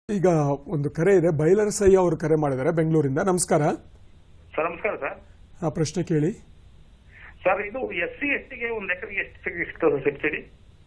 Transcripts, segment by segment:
ಈಗ ಒಂದು ಕರೆ ಇದೆ ಬೈಲರಸಯ್ಯ ಅವರು ಕರೆ ಮಾಡಿದ್ದಾರೆ ಬೆಂಗಳೂರಿಂದ ನಮಸ್ಕಾರ ಸರ್ ನಮಸ್ಕಾರ ಸರ್ ಆ ಪ್ರಶ್ನೆ ಕೇಳಿ ಸರ್ ಇದು ಎಸ್ ಸಿ ಎಸ್ ಟಿಗೆ ಒಂದು ಎಕರೆಗೆ ಎಷ್ಟು ಸಿಗ್- ಸಿಗ್ತದೆ ಸಬ್ಸಿಡಿ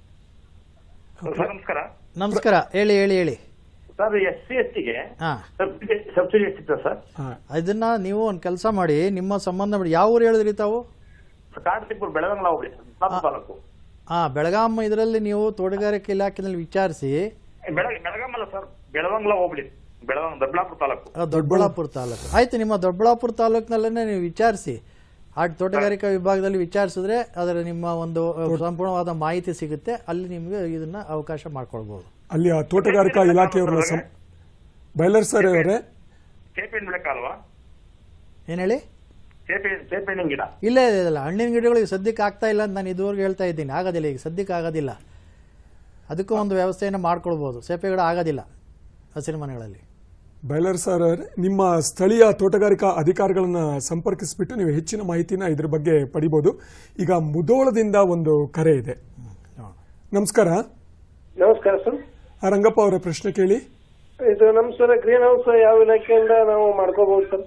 ಸರ್ ನಮಸ್ಕಾರ ನಮಸ್ಕಾರ ಹೇಳಿ ಹೇಳಿ ಹೇಳಿ ಸರ್ ಎಸ್ ಸಿ ಎಸ್ ಟಿಗೆ ಹಾ ಸಬ್ಸಿಡಿ ಸಬ್ಸಿಡಿ ಎಷ್ಟು ಸಿಗ್ತದೆ ಸರ್ ಹಾ, ಇದನ್ನ ನೀವು ಒಂದು ಕೆಲಸ ಮಾಡಿ ನಿಮ್ಮ ಸಂಬಂಧ ಮಾಡಿ ಯಾವ ಊರು ಹೇಳಿದ್ರಿ ತಾವು ಕಾಡತಿಪ್ಪೂರು ಬೆಳಗಂಗ್ಲ ಹೋಗ್ಲಿ ನಮ್ಮ ತಾಲೂಕು ಹಾ ಬೆಳಗಾಂ ಇದರಲ್ಲಿ ನೀವು ತೋಟಗಾರಿಕೆ ಇಲಾಖೆನಲ್ಲಿ ವಿಚಾರಿಸಿ ಬೆಳಗ ಬೆಳಗಾಮಲ್ಲ ಸರ್ ಬೆಳವಂಗ್ಲ ಹೋಗ್ಲಿ ಬೆಳಗಾಂ ದೊಡ್ಡಬಳ್ಳಾಪುರ ತಾಲೂಕು ಆ, ದೊಡ್ಡಬಳ್ಳಾಪುರ ತಾಲೂಕು ಆಯ್ತು ನಿಮ್ಮ ದೊಡ್ಡಬಳ್ಳಾಪುರ ತಾಲೂಕಿನಲ್ಲೇ ನೀವು ವಿಚಾರಿಸಿ ಆ ತೋಟಗಾರಿಕಾ ವಿಭಾಗದಲ್ಲಿ ವಿಚಾರಿಸಿದ್ರೆ ಅದರ ನಿಮ್ಮ ಒಂದು ಅ, ಸಂಪೂರ್ಣವಾದ ಮಾಹಿತಿ ಸಿಗುತ್ತೆ ಅಲ್ಲಿ ನಿಮಗೆ ಇದನ್ನ ಅವಕಾಶ ಮಾಡ್ಕೊಳ್ಬಹುದು ಅಲ್ಲಿ ಆ ತೋಟಗಾರಿಕಾ ಇಲಾಖೆಯವರ ಸಂ ಬೈಲರ್ಸರ್ ಅವರೇ ಸೇಪೆ ಹಣ್ಣು ಬೆಳಕ ಅಲ್ವಾ ಏನ್ ಹೇಳಿ ಸೇಪೆ ಸೇಪೆ ಹಣ್ಣಿನ ಗಿಡ ಇಲ್ಲ ಇಲ್ಲ ಇಲ್ಲ ಹಣ್ಣಿನ ಗಿಡಗಳಿಗೆ ಸದ್ಯಕ್ಕೆ ಆಗ್ತಾ ಇಲ್ಲ ಅಂತ ನಾನು ಇದುವರೆಗೂ ಹೇಳ್ತಾ ಇದ್ದೀನಿ ಆಗೋದಿಲ್ಲ ಈಗ ಸದ್ಯಕ್ಕೆ ಆಗೋದಿಲ್ಲ ಅದಕ್ಕೂ ಒಂದು ವ್ಯವಸ್ಥೆಯನ್ನು ಮಾಡ್ಕೊಳ್ಬೋದು ಸೇಪೆ ಗಿಡ ಆಗೋದಿಲ್ಲ ಹಸಿರು ಮನೆಗಳಲ್ಲಿ ಬೈಲರ್ ಸರ್ ಅವರೇ ನಿಮ್ಮ ಸ್ಥಳೀಯ ತೋಟಗಾರಿಕಾ ಅಧಿಕಾರಿಗಳನ್ನ ಸಂಪರ್ಕಿಸಿಬಿಟ್ಟು ನೀವು ಹೆಚ್ಚಿನ ಮಾಹಿತಿನ ಇದ್ರ ಬಗ್ಗೆ ಪಡಿಬೋದು ಈಗ ಮುದೋಳದಿಂದ ಒಂದು ಕರೆ ಇದೆ ನಮಸ್ಕಾರ ನಮಸ್ಕಾರ ಸರ್ ಆ ರಂಗಪ್ಪ ಅವರ ಪ್ರಶ್ನೆ ಕೇಳಿ ಇದು ನಮ್ ಸರ್ ಗ್ರೀನ್ ಹೌಸ್ ಯಾವ ಇಲಾಖೆಯಿಂದ ನಾವು ಮಾಡ್ಕೋಬಹುದು ಸರ್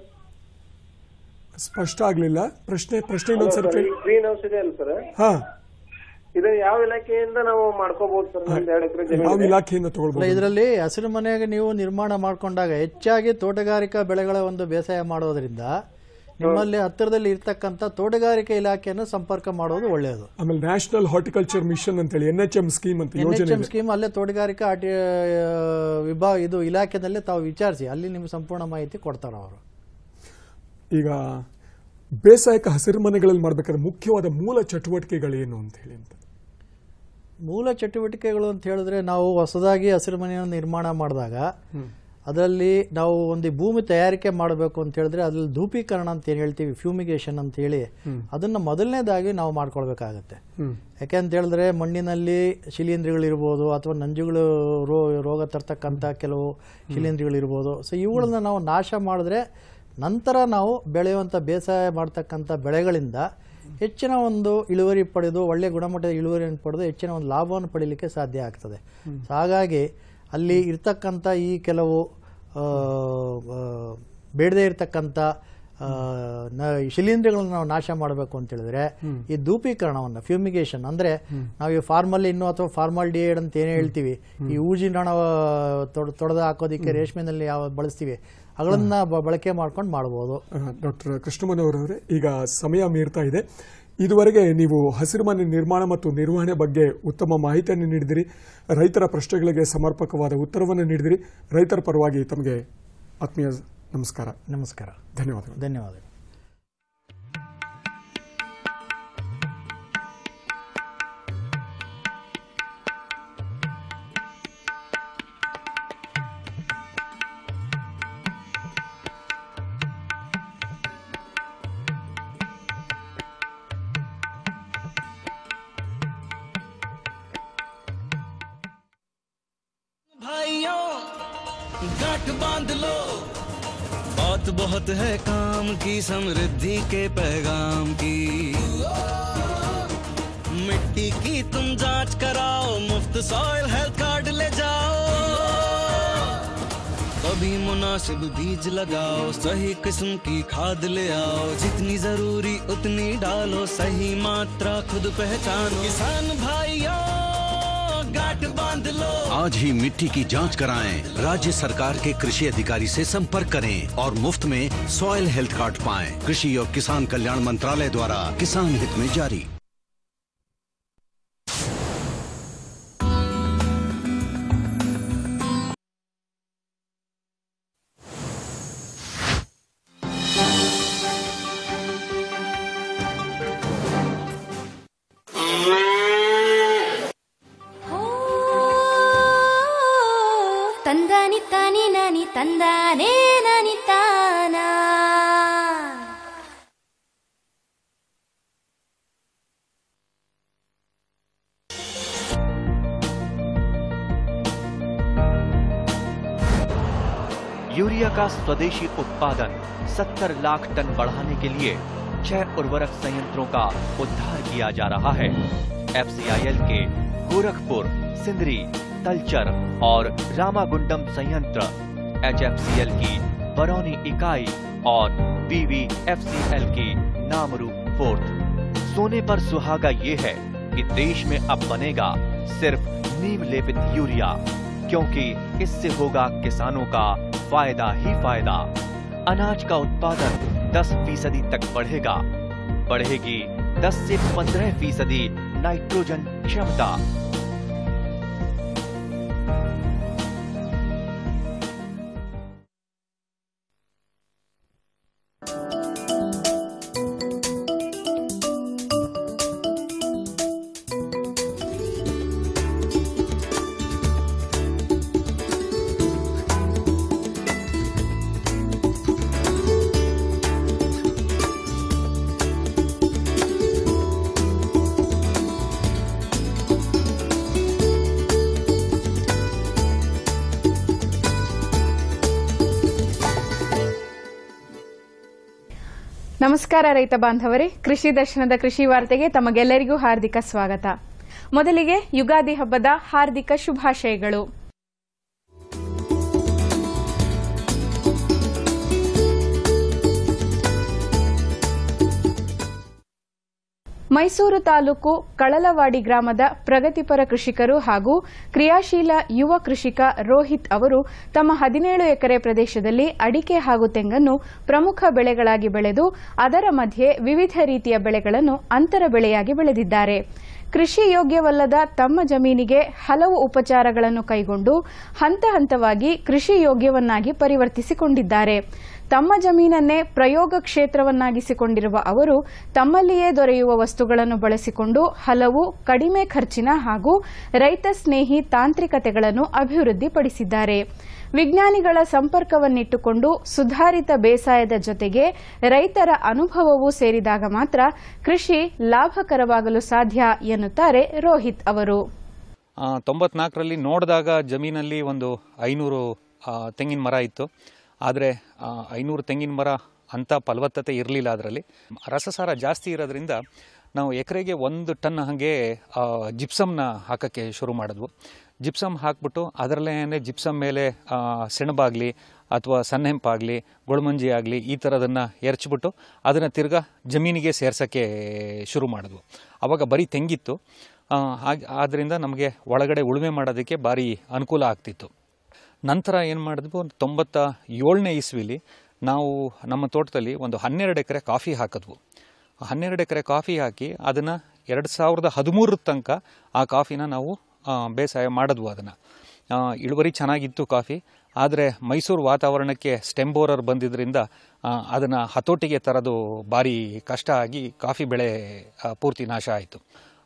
ಸ್ಪಷ್ಟ ಆಗ್ಲಿಲ್ಲ ಪ್ರಶ್ನೆ ಪ್ರಶ್ನೆ ಇನ್ನೊಂದ್ಸರಿ ಕೇಳಿ ಗ್ರೀನ್ ಹೌಸ್ ಇದೆ ಅಲ್ಲ ಸರ್ ಹಾ ಇದು ಯಾವ ಇಲಾಖೆಯಿಂದ ನಾವು ಮಾಡ್ಕೋಬಹುದು ಸರ್ ನಮ್ದು ಎರಡು ಎಕರೆ ಯಾವ ಜಮೀನು ಇಲಾಖೆಯಿಂದ ಅಲ್ಲ, ತಗೊಳ್ಬೋದು ಇದರಲ್ಲಿ ಹಸಿರು ಮನೆಗೆ ನೀವು ನಿರ್ಮಾಣ ಮಾಡಿಕೊಂಡಾಗ ಹೆಚ್ಚಾಗಿ ತೋಟಗಾರಿಕಾ ಬೆಳೆಗಳ ಒಂದು ಬೇಸಾಯ ಮಾಡೋದ್ರಿಂದ ನಿಮ್ಮಲ್ಲಿ ಹತ್ತಿರದಲ್ಲಿ ಇರ್ತಕ್ಕಂಥ ತೋಟಗಾರಿಕೆ ಇಲಾಖೆಯನ್ನು ಸಂಪರ್ಕ ಮಾಡೋದು ಒಳ್ಳೆಯದು ಆಮೇಲೆ ನ್ಯಾಷನಲ್ ಹಾರ್ಟಿಕಲ್ಚರ್ ಮಿಷನ್ ಅಂತೇಳಿ ಎನ್ ಎಚ್ ಎಂ ಸ್ಕೀಮ್ ಅಂತ ಎನ್ ಎಚ್ ಯೋಜನೆ ಎಂ ಇದೆ ಸ್ಕೀಮ್ ಅಲ್ಲೇ ತೋಟಗಾರಿಕಾ ಆಟಿ ವಿಭಾಗ ಇದು ಇಲಾಖೆದಲ್ಲೇ ತಾವು ವಿಚಾರಿಸಿ ಅಲ್ಲಿ ನಿಮ್ಗೆ ಸಂಪೂರ್ಣ ಮಾಹಿತಿ ಕೊಡ್ತಾರೆ ಅವರು ಈಗ ಬೇಸಾಯಕ ಹಸಿರು ಮನೆಗಳಲ್ಲಿ ಮಾಡಬೇಕಾದ್ರೆ ಮುಖ್ಯವಾದ ಮೂಲ ಚಟುವಟಿಕೆಗಳೇನು ಅಂತ ಹೇಳಿ ಅಂತ ಮೂಲ ಚಟುವಟಿಕೆಗಳು ಅಂತ ಹೇಳಿದ್ರೆ ನಾವು ಹೊಸದಾಗಿ ಹಸಿರು ಮನೆಯನ್ನು ನಿರ್ಮಾಣ ಮಾಡಿದಾಗ ಅದರಲ್ಲಿ ನಾವು ಒಂದು ಭೂಮಿ ತಯಾರಿಕೆ ಮಾಡಬೇಕು ಅಂತ ಹೇಳಿದ್ರೆ ಅದ್ರಲ್ಲಿ ಧೂಪೀಕರಣ ಅಂತ ಏನು ಹೇಳ್ತೀವಿ ಫ್ಯೂಮಿಗೇಷನ್ ಅಂತ ಹೇಳಿ ಅದನ್ನ ಮೊದಲನೇದಾಗಿ ನಾವು ಮಾಡ್ಕೊಳ್ಬೇಕಾಗತ್ತೆ ಹ್ಮ್ ಯಾಕೆಂತ ಹೇಳಿದ್ರೆ ಮಣ್ಣಿನಲ್ಲಿ ಶಿಲೀಂಧ್ರಗಳಿರ್ಬೋದು ಅಥವಾ ನಂಜುಗಳು ರೋ ರೋಗ ತರ್ತಕ್ಕಂಥ ಕೆಲವು ಶಿಲೀಂಧ್ರಗಳಿರ್ಬೋದು ಸೊ ಇವುಗಳನ್ನ ನಾವು ನಾಶ ಮಾಡಿದ್ರೆ ನಂತರ ನಾವು ಬೆಳೆಯುವಂಥ ಬೇಸಾಯ ಮಾಡ್ತಕ್ಕಂಥ ಬೆಳೆಗಳಿಂದ ಹೆಚ್ಚಿನ ಒಂದು ಇಳುವರಿ ಪಡೆದು ಒಳ್ಳೆಯ ಗುಣಮಟ್ಟದ ಇಳುವರಿಯನ್ನು ಪಡೆದು ಹೆಚ್ಚಿನ ಒಂದು ಲಾಭವನ್ನು ಪಡೀಲಿಕ್ಕೆ ಸಾಧ್ಯ ಆಗ್ತದೆ ಸೊ ಹಾಗಾಗಿ ಅಲ್ಲಿ ಇರ್ತಕ್ಕಂಥ ಈ ಕೆಲವು ಆ, ಆ, ಬೇಡದೇ ಇರತಕ್ಕಂಥ ಆ, ನ- ಶಿಲೀಂಧ್ರಗಳನ್ನ ನಾವು ನಾಶ ಮಾಡಬೇಕು ಅಂತ ಹೇಳಿದ್ರೆ ಈ ಧೂಪೀಕರಣವನ್ನು ಫ್ಯೂಮಿಗೇಷನ್ ಅಂದ್ರೆ ನಾವು ಈ ಫಾರ್ಮಲಿನ್ನು ಅಥವಾ ಫಾರ್ಮಾಲ್ಡಿಹೈಡ್ ಅಂತ ಏನೇ ಹೇಳ್ತೀವಿ ಈ ಊಜಿನ ತೊಡೆದು ಹಾಕೋದಿಕ್ಕೆ ರೇಷ್ಮೆನಲ್ಲಿ ಯಾವ ಬಳಸ್ತೀವಿ ಅಗಳನ್ನ ಬ- ಬಳಕೆ ಮಾಡ್ಕೊಂಡು ಮಾಡ್ಬೋದು ಡಾಕ್ಟರ್ ಕೃಷ್ಣಮನವರವರೇ ಈಗ ಸಮಯ ಮೀರ್ತಾ ಇದೆ ಇದುವರೆಗೆ ನೀವು ಹಸಿರುಮನೆ ನಿರ್ಮಾಣ ಮತ್ತು ನಿರ್ವಹಣೆ ಬಗ್ಗೆ ಉತ್ತಮ ಮಾಹಿತಿಯನ್ನು ನೀಡಿದಿರಿ ರೈತರ ಪ್ರಶ್ನೆಗಳಿಗೆ ಸಮರ್ಪಕವಾದ ಉತ್ತರವನ್ನು ನೀಡಿದಿರಿ ರೈತರ ಪರವಾಗಿ ತಮಗೆ ಆತ್ಮೀಯ ನಮಸ್ಕಾರ ನಮಸ್ಕಾರ ಧನ್ಯವಾದಗಳು ಧನ್ಯವಾದಗಳು भाइयों गांठ बांध लो बात बहुत है काम की समृद्धि के पैगाम की मिट्टी की तुम जांच कराओ मुफ्त सॉइल हेल्थ कार्ड ले जाओ कभी मुनासिब बीज लगाओ सही किस्म की खाद ले आओ जितनी जरूरी उतनी डालो सही मात्रा खुद पहचानो किसान भाइयों गांठ बांध लो आज ही मिट्टी की जांच कराएं राज्य सरकार के कृषि अधिकारी से संपर्क करें और मुफ्त में सॉइल हेल्थ कार्ड पाएं कृषि और किसान कल्याण मंत्रालय द्वारा किसान हित में जारी ಹೋ ತಂದಾನಿ ತಾನಿ ನಾನಿ ತಂದಾನೇ ನಾನಿ ತಾನ यूरिया का स्वदेशी उत्पादन 70 लाख टन बढ़ाने के लिए छह उर्वरक संयंत्रों का उद्धार किया जा रहा है एफसीआईएल के गोरखपुर सिंदरी तलचर और रामागुंडम संयंत्र एच की बरौनी इकाई और बीवीएफसीएल की नामरू फोर्थ सोने पर सुहागा ये है कि देश में अब बनेगा सिर्फ नीम लेपित यूरिया क्योंकि इससे होगा किसानों का फायदा ही फायदा अनाज का उत्पादन 10 फीसदी तक बढ़ेगा बढ़ेगी 10 से 15 फीसदी नाइट्रोजन क्षमता ನಮಸ್ಕಾರ ರೈತ ಬಾಂಧವರೇ ಕೃಷಿ ದರ್ಶನದ ಕೃಷಿ ವಾರ್ತೆಗೆ ತಮಗೆಲ್ಲರಿಗೂ ಹಾರ್ದಿಕ ಸ್ವಾಗತ ಮೊದಲಿಗೆ ಯುಗಾದಿ ಹಬ್ಬದ ಹಾರ್ದಿಕ ಶುಭಾಶಯಗಳು ಮೈಸೂರು ತಾಲೂಕು ಕಳಲವಾಡಿ ಗ್ರಾಮದ ಪ್ರಗತಿಪರ ಕೃಷಿಕರು ಹಾಗೂ ಕ್ರಿಯಾಶೀಲ ಯುವ ಕೃಷಿಕ ರೋಹಿತ್ ಅವರು ತಮ್ಮ ಹದಿನೇಳು ಎಕರೆ ಪ್ರದೇಶದಲ್ಲಿ ಅಡಿಕೆ ಹಾಗೂ ತೆಂಗನ್ನು ಪ್ರಮುಖ ಬೆಳೆಗಳಾಗಿ ಬೆಳೆದು ಅದರ ಮಧ್ಯೆ ವಿವಿಧ ರೀತಿಯ ಬೆಳೆಗಳನ್ನು ಅಂತರ ಬೆಳೆಯಾಗಿ ಬೆಳೆದಿದ್ದಾರೆ ಕೃಷಿ ಯೋಗ್ಯವಲ್ಲದ ತಮ್ಮ ಜಮೀನಿಗೆ ಹಲವು ಉಪಚಾರಗಳನ್ನು ಕೈಗೊಂಡು ಹಂತ ಹಂತವಾಗಿ ಕೃಷಿ ಯೋಗ್ಯವನ್ನಾಗಿ ಪರಿವರ್ತಿಸಿಕೊಂಡಿದ್ದಾರೆ ತಮ್ಮ ಜಮೀನನ್ನೇ ಪ್ರಯೋಗ ಕ್ಷೇತ್ರವನ್ನಾಗಿಸಿಕೊಂಡಿರುವ ಅವರು ತಮ್ಮಲ್ಲಿಯೇ ದೊರೆಯುವ ವಸ್ತುಗಳನ್ನು ಬಳಸಿಕೊಂಡು ಹಲವು ಕಡಿಮೆ ಖರ್ಚಿನ ಹಾಗೂ ರೈತ ಸ್ನೇಹಿ ತಾಂತ್ರಿಕತೆಗಳನ್ನು ಅಭಿವೃದ್ಧಿಪಡಿಸಿದ್ದಾರೆ ವಿಜ್ಞಾನಿಗಳ ಸಂಪರ್ಕವನ್ನಿಟ್ಟುಕೊಂಡು ಸುಧಾರಿತ ಬೇಸಾಯದ ಜೊತೆಗೆ ರೈತರ ಅನುಭವವೂ ಸೇರಿದಾಗ ಮಾತ್ರ ಕೃಷಿ ಲಾಭಕರವಾಗಲು ಸಾಧ್ಯ ಎನ್ನುತ್ತಾರೆ ರೋಹಿತ್ ಅವರು ತೊಂಬತ್ನಾಲ್ಕರಲ್ಲಿ ನೋಡಿದಾಗ ಜಮೀನಲ್ಲಿ ಒಂದು ಐನೂರು ತೆಂಗಿನ ಮರ ಇತ್ತು ಆದರೆ ಐನೂರು ತೆಂಗಿನ ಮರ ಅಂಥ ಫಲವತ್ತತೆ ಇರಲಿಲ್ಲ ಅದರಲ್ಲಿ ರಸಸಾರ ಜಾಸ್ತಿ ಇರೋದ್ರಿಂದ ನಾವು ಎಕರೆಗೆ ಒಂದು ಟನ್ ಹಾಗೆ ಜಿಪ್ಸಮ್ನ ಹಾಕೋಕ್ಕೆ ಶುರು ಮಾಡಿದ್ವು ಜಿಪ್ಸಮ್ ಹಾಕ್ಬಿಟ್ಟು ಅದರಲ್ಲೇ ಜಿಪ್ಸಮ್ ಮೇಲೆ ಆ, ಸೆಣಬಾಗಲಿ ಅಥವಾ ಸನ್ನೆಂಪಾಗಲಿ ಗೊಳಮಂಜಿ ಆಗಲಿ ಈ ಥರದನ್ನು ಎರಚ್ಬಿಟ್ಟು ಅದನ್ನು ತಿರ್ಗಾ ಜಮೀನಿಗೆ ಸೇರ್ಸೋಕ್ಕೆ ಶುರು ಮಾಡಿದ್ವು ಆವಾಗ ಬರೀ ತೆಂಗಿತ್ತು ಆ, ಹಾಗೆ ಆದ್ದರಿಂದ ನಮಗೆ ಒಳಗಡೆ ಉಳುಮೆ ಮಾಡೋದಕ್ಕೆ ಭಾರಿ ಅನುಕೂಲ ಆಗ್ತಿತ್ತು ನಂತರ ಏನು ಮಾಡಿದ್ವು ತೊಂಬತ್ತ ಏಳನೇ ಇಸ್ವಿಲಿ ನಾವು ನಮ್ಮ ತೋಟದಲ್ಲಿ ಒಂದು ಹನ್ನೆರಡು ಎಕರೆ ಕಾಫಿ ಹಾಕಿದ್ವು ಆ ಹನ್ನೆರಡು ಎಕರೆ ಕಾಫಿ ಹಾಕಿ ಅದನ್ನು ಎರಡು ಸಾವಿರದ ಹದಿಮೂರರ ತನಕ ಆ ಕಾಫಿನ ನಾವು ಆ, ಬೇಸಾಯ ಮಾಡಿದ್ವು ಅದನ್ನು ಇಳುವರಿ ಚೆನ್ನಾಗಿತ್ತು ಕಾಫಿ ಆದರೆ ಮೈಸೂರು ವಾತಾವರಣಕ್ಕೆ ಸ್ಟೆಮ್ ಬೋರರ್ ಬಂದಿದ್ದರಿಂದ ಅದನ್ನು ಹತೋಟಿಗೆ ತರೋದು ಭಾರಿ ಕಷ್ಟ ಆಗಿ ಕಾಫಿ ಬೆಳೆ ಆ, ಪೂರ್ತಿ ನಾಶ ಆಯಿತು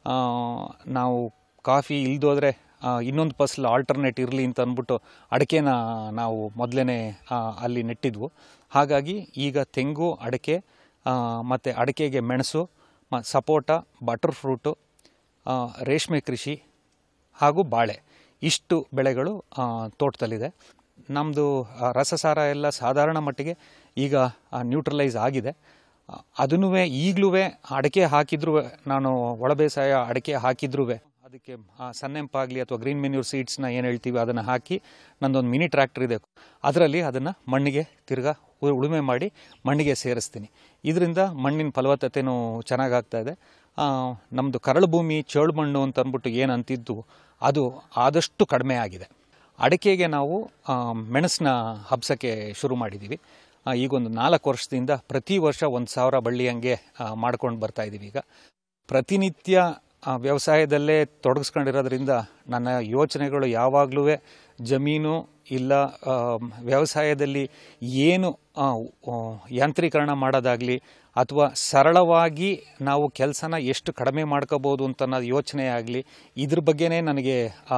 ನಾವು ಕಾಫಿ ಇಲ್ದೋದ್ರೆ ಇನ್ನೊಂದು ಫಸಲು ಆಲ್ಟರ್ನೇಟ್ ಇರಲಿ ಅಂತ ಅಂದ್ಬಿಟ್ಟು ಅಡಿಕೆನ ನಾವು ಮೊದಲೇ ಅಲ್ಲಿ ನೆಟ್ಟಿದ್ವು ಹಾಗಾಗಿ ಈಗ ತೆಂಗು ಅಡಿಕೆ ಮತ್ತು ಅಡಿಕೆಗೆ ಮೆಣಸು ಮ ಸಪೋಟ ಬಟರ್ ಫ್ರೂಟು ಆ, ರೇಷ್ಮೆ ಕೃಷಿ ಹಾಗೂ ಬಾಳೆ ಇಷ್ಟು ಬೆಳೆಗಳು ಆ, ತೋಟದಲ್ಲಿದೆ ನಮ್ಮದು ರಸಸಾರ ಎಲ್ಲ ಸಾಧಾರಣ ಮಟ್ಟಿಗೆ ಈಗ ನ್ಯೂಟ್ರಲೈಸ್ ಆಗಿದೆ ಅದನ್ನೂ ಈಗಲೂ ಅಡಿಕೆ ಹಾಕಿದ್ರೂ ನಾನು ಒಳ ಬೇಸಾಯ ಅಡಿಕೆ ಹಾಕಿದ್ರೂ ಅದಕ್ಕೆ ಸನ್ನೆಂಪಾಗಲಿ ಅಥವಾ ಗ್ರೀನ್ ಮೆನ್ಯೂರ್ ಸೀಡ್ಸ್ನ ಏನು ಹೇಳ್ತೀವಿ ಅದನ್ನು ಹಾಕಿ ನಂದೊಂದು ಮಿನಿ ಟ್ರ್ಯಾಕ್ಟರ್ ಇದೆ ಅದರಲ್ಲಿ ಅದನ್ನು ಮಣ್ಣಿಗೆ ತಿರ್ಗಾ ಉ- ಉಳುಮೆ ಮಾಡಿ ಮಣ್ಣಿಗೆ ಸೇರಿಸ್ತೀನಿ ಇದರಿಂದ ಮಣ್ಣಿನ ಫಲವತ್ತತೆನೂ ಚೆನ್ನಾಗಾಗ್ತಾ ಇದೆ ನಮ್ಮದು ಕರಳು ಭೂಮಿ ಚೇಳು ಮಣ್ಣು ಅಂತ ಅಂದ್ಬಿಟ್ಟು ಏನು ಅಂತಿದ್ದು ಅದು ಆದಷ್ಟು ಕಡಿಮೆ ಆಗಿದೆ ಅಡಿಕೆಗೆ ನಾವು ಆ, ಮೆಣಸನ್ನ ಹಬ್ಸೋಕ್ಕೆ ಶುರು ಮಾಡಿದ್ದೀವಿ ಆ, ಈಗೊಂದು ನಾಲ್ಕು ವರ್ಷದಿಂದ ಪ್ರತಿ ವರ್ಷ ಒಂದು ಸಾವಿರ ಬಳ್ಳಿ ಹಂಗೆ ಮಾಡ್ಕೊಂಡು ಬರ್ತಾ ಇದ್ದೀವಿ ಈಗ ಪ್ರತಿನಿತ್ಯ ಆ, ವ್ಯವಸಾಯದಲ್ಲೇ ತೊಡಗಿಸ್ಕೊಂಡಿರೋದ್ರಿಂದ ನನ್ನ ಯೋಚನೆಗಳು ಯಾವಾಗಲೂ ಜಮೀನು ಇಲ್ಲ ಆ, ವ್ಯವಸಾಯದಲ್ಲಿ ಏನು ಆ, ಆ, ಯಾಂತ್ರೀಕರಣ ಮಾಡೋದಾಗಲಿ ಅಥವಾ ಸರಳವಾಗಿ ನಾವು ಕೆಲಸನ ಎಷ್ಟು ಕಡಿಮೆ ಮಾಡ್ಕೋಬೋದು ಅಂತ ಅನ್ನೋ ಯೋಚನೆ ಆಗಲಿ ಇದ್ರ ಬಗ್ಗೆನೇ ನನಗೆ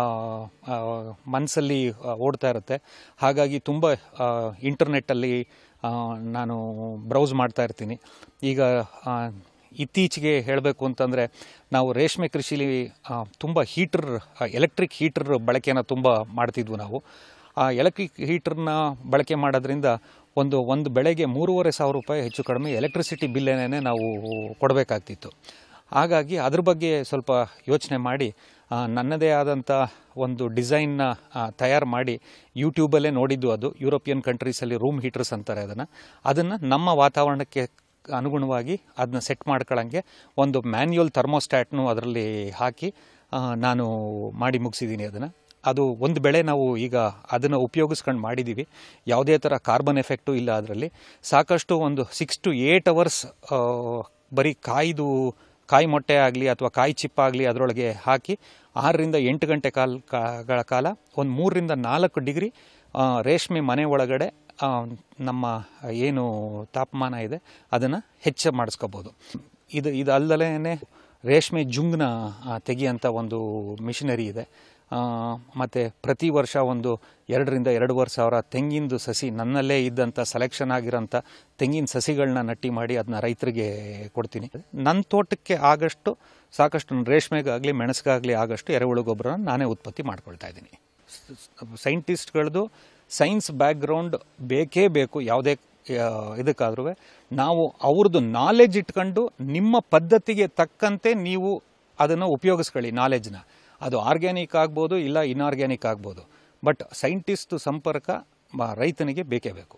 ಮನಸ್ಸಲ್ಲಿ ಓಡ್ತಾ ಇರುತ್ತೆ ಹಾಗಾಗಿ ತುಂಬ ಇಂಟರ್ನೆಟ್ಟಲ್ಲಿ ನಾನು ಬ್ರೌಸ್ ಮಾಡ್ತಾ ಇರ್ತೀನಿ ಈಗ ಆ, ಇತ್ತೀಚೆಗೆ ಹೇಳಬೇಕು ಅಂತಂದರೆ ನಾವು ರೇಷ್ಮೆ ಕೃಷಿಲಿ ತುಂಬ ಹೀಟರ್ ಎಲೆಕ್ಟ್ರಿಕ್ ಹೀಟರ್ ಬಳಕೆನ ತುಂಬ ಮಾಡ್ತಿದ್ವು ನಾವು ಆ ಎಲೆಕ್ಟ್ರಿಕ್ ಹೀಟರ್ನ ಬಳಕೆ ಮಾಡೋದ್ರಿಂದ ಒಂದು ಒಂದು ಬೆಳೆಗೆ ಮೂರುವರೆ ಸಾವಿರ ರೂಪಾಯಿ ಹೆಚ್ಚು ಕಡಿಮೆ ಎಲೆಕ್ಟ್ರಿಸಿಟಿ ಬಿಲ್ಲೇನೇ ನಾವು ಕೊಡಬೇಕಾಗ್ತಿತ್ತು ಹಾಗಾಗಿ ಅದ್ರ ಬಗ್ಗೆ ಸ್ವಲ್ಪ ಯೋಚನೆ ಮಾಡಿ ಆ, ನನ್ನದೇ ಆದಂಥ ಒಂದು ಡಿಸೈನ್ನ ತಯಾರು ಮಾಡಿ ಯೂಟ್ಯೂಬಲ್ಲೇ ನೋಡಿದ್ದು ಅದು ಯುರೋಪಿಯನ್ ಕಂಟ್ರೀಸಲ್ಲಿ ರೂಮ್ ಹೀಟರ್ಸ್ ಅಂತಾರೆ ಅದನ್ನು ಅದನ್ನು ನಮ್ಮ ವಾತಾವರಣಕ್ಕೆ ಅನುಗುಣವಾಗಿ ಅದನ್ನ ಸೆಟ್ ಮಾಡ್ಕೊಳ್ಳೋಂಗೆ ಒಂದು ಮ್ಯಾನ್ಯುಯಲ್ ಥರ್ಮೋಸ್ಟ್ಯಾಟ್ನು ಅದರಲ್ಲಿ ಹಾಕಿ ಆ, ನಾನು ಮಾಡಿ ಮುಗಿಸಿದ್ದೀನಿ ಅದನ್ನು ಅದು ಒಂದು ಬೆಳೆ ನಾವು ಈಗ ಅದನ್ನು ಉಪಯೋಗಿಸ್ಕೊಂಡು ಮಾಡಿದ್ದೀವಿ ಯಾವುದೇ ಥರ ಕಾರ್ಬನ್ ಎಫೆಕ್ಟು ಇಲ್ಲ ಅದರಲ್ಲಿ ಸಾಕಷ್ಟು ಒಂದು ಸಿಕ್ಸ್ ಟು ಏಟ್ ಅವರ್ಸ್ ಬರೀ ಕಾಯ್ದು ಕಾಯಿ ಮೊಟ್ಟೆ ಆಗಲಿ ಅಥವಾ ಕಾಯಿ ಚಿಪ್ಪಾಗಲಿ ಅದರೊಳಗೆ ಹಾಕಿ ಆರರಿಂದ ಎಂಟು ಗಂಟೆ ಕಾಲ ಕಾಗಳ ಕಾಲ ಒಂದು ಮೂರರಿಂದ ನಾಲ್ಕು ಡಿಗ್ರಿ ಆ, ರೇಷ್ಮೆ ಮನೆ ಒಳಗಡೆ ಆ, ನಮ್ಮ ಏನು ತಾಪಮಾನ ಇದೆ ಅದನ್ನು ಹೆಚ್ಚು ಮಾಡಿಸ್ಕೋಬೋದು ಇದು ಇದು ಅಲ್ಲದೇ ರೇಷ್ಮೆ ಜುಂಗ್ನ ಆ, ತೆಗಿಯೋಂಥ ಒಂದು ಮಿಷನರಿ ಇದೆ ಮತ್ತು ಪ್ರತಿ ವರ್ಷ ಒಂದು ಎರಡರಿಂದ ಎರಡೂವರೆ ಸಾವಿರ ತೆಂಗಿನದು ಸಸಿ ನನ್ನಲ್ಲೇ ಇದ್ದಂಥ ಸೆಲೆಕ್ಷನ್ ಆಗಿರೋಂಥ ತೆಂಗಿನ ಸಸಿಗಳನ್ನ ನಟ್ಟಿ ಮಾಡಿ ಅದನ್ನ ರೈತರಿಗೆ ಕೊಡ್ತೀನಿ ನನ್ನ ತೋಟಕ್ಕೆ ಆಗಷ್ಟು ಸಾಕಷ್ಟು ರೇಷ್ಮೆಗಾಗಲಿ ಮೆಣಸಿಗಾಗಲಿ ಆಗಷ್ಟು ಎರೆಹುಳು ಗೊಬ್ಬರನ ನಾನೇ ಉತ್ಪತ್ತಿ ಮಾಡ್ಕೊಳ್ತಾ ಇದ್ದೀನಿ ಸೈಂಟಿಸ್ಟ್ಗಳದ್ದು ಸೈನ್ಸ್ ಬ್ಯಾಕ್ಗ್ರೌಂಡ್ ಬೇಕೇ ಬೇಕು ಯಾವುದೇ ಇದಕ್ಕಾದ್ರೂ ನಾವು ಅವ್ರದ್ದು ನಾಲೆಜ್ ಇಟ್ಕೊಂಡು ನಿಮ್ಮ ಪದ್ಧತಿಗೆ ತಕ್ಕಂತೆ ನೀವು ಅದನ್ನು ಉಪಯೋಗಿಸ್ಕೊಳ್ಳಿ ನಾಲೆಜ್ನ ಅದು ಆರ್ಗ್ಯಾನಿಕ್ ಆಗ್ಬೋದು ಇಲ್ಲ ಇನ್ಆರ್ಗ್ಯಾನಿಕ್ ಆಗ್ಬೋದು ಬಟ್ ಸೈಂಟಿಸ್ಟ್ ಸಂಪರ್ಕ ಮ- ರೈತನಿಗೆ ಬೇಕೇ ಬೇಕು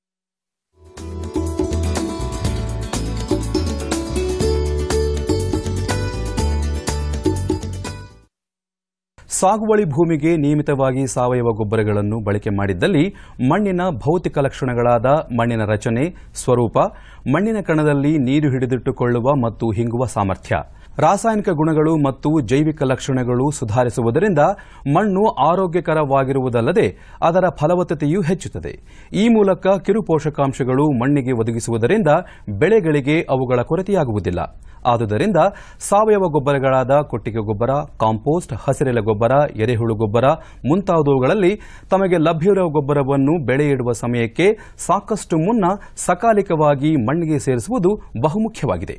ಸಾಗುವಳಿ ಭೂಮಿಗೆ ನಿಯಮಿತವಾಗಿ ಸಾವಯವ ಗೊಬ್ಬರಗಳನ್ನು ಬಳಕೆ ಮಾಡಿದ್ದಲ್ಲಿ ಮಣ್ಣಿನ ಭೌತಿಕ ಲಕ್ಷಣಗಳಾದ ಮಣ್ಣಿನ ರಚನೆ ಸ್ವರೂಪ ಮಣ್ಣಿನ ಕಣದಲ್ಲಿ ನೀರು ಹಿಡಿದಿಟ್ಟುಕೊಳ್ಳುವ ಮತ್ತು ಹಿಂಗುವ ಸಾಮರ್ಥ್ಯ ರಾಸಾಯನಿಕ ಗುಣಗಳು ಮತ್ತು ಜೈವಿಕ ಲಕ್ಷಣಗಳು ಸುಧಾರಿಸುವುದರಿಂದ ಮಣ್ಣು ಆರೋಗ್ಯಕರವಾಗಿರುವುದಲ್ಲದೆ ಅದರ ಫಲವತ್ತತೆಯೂ ಹೆಚ್ಚುತ್ತದೆ ಈ ಮೂಲಕ ಕಿರು ಪೋಷಕಾಂಶಗಳು ಮಣ್ಣಿಗೆ ಒದಗಿಸುವುದರಿಂದ ಬೆಳೆಗಳಿಗೆ ಅವುಗಳ ಕೊರತೆಯಾಗುವುದಿಲ್ಲ ಆದುದರಿಂದ ಸಾವಯವ ಗೊಬ್ಬರಗಳಾದ ಕೊಟ್ಟಿಗೆ ಗೊಬ್ಬರ ಕಾಂಪೋಸ್ಟ್ ಹಸಿರೆಲೆ ಗೊಬ್ಬರ ಎರೆಹುಳು ಗೊಬ್ಬರ ಮುಂತಾದವುಗಳಲ್ಲಿ ತಮಗೆ ಲಭ್ಯವಿರುವ ಗೊಬ್ಬರವನ್ನು ಬೆಳೆ ಇಡುವ ಸಮಯಕ್ಕೆ ಸಾಕಷ್ಟು ಮುನ್ನ ಸಕಾಲಿಕವಾಗಿ ಮಣ್ಣಿಗೆ ಸೇರಿಸುವುದು ಬಹುಮುಖ್ಯವಾಗಿದೆ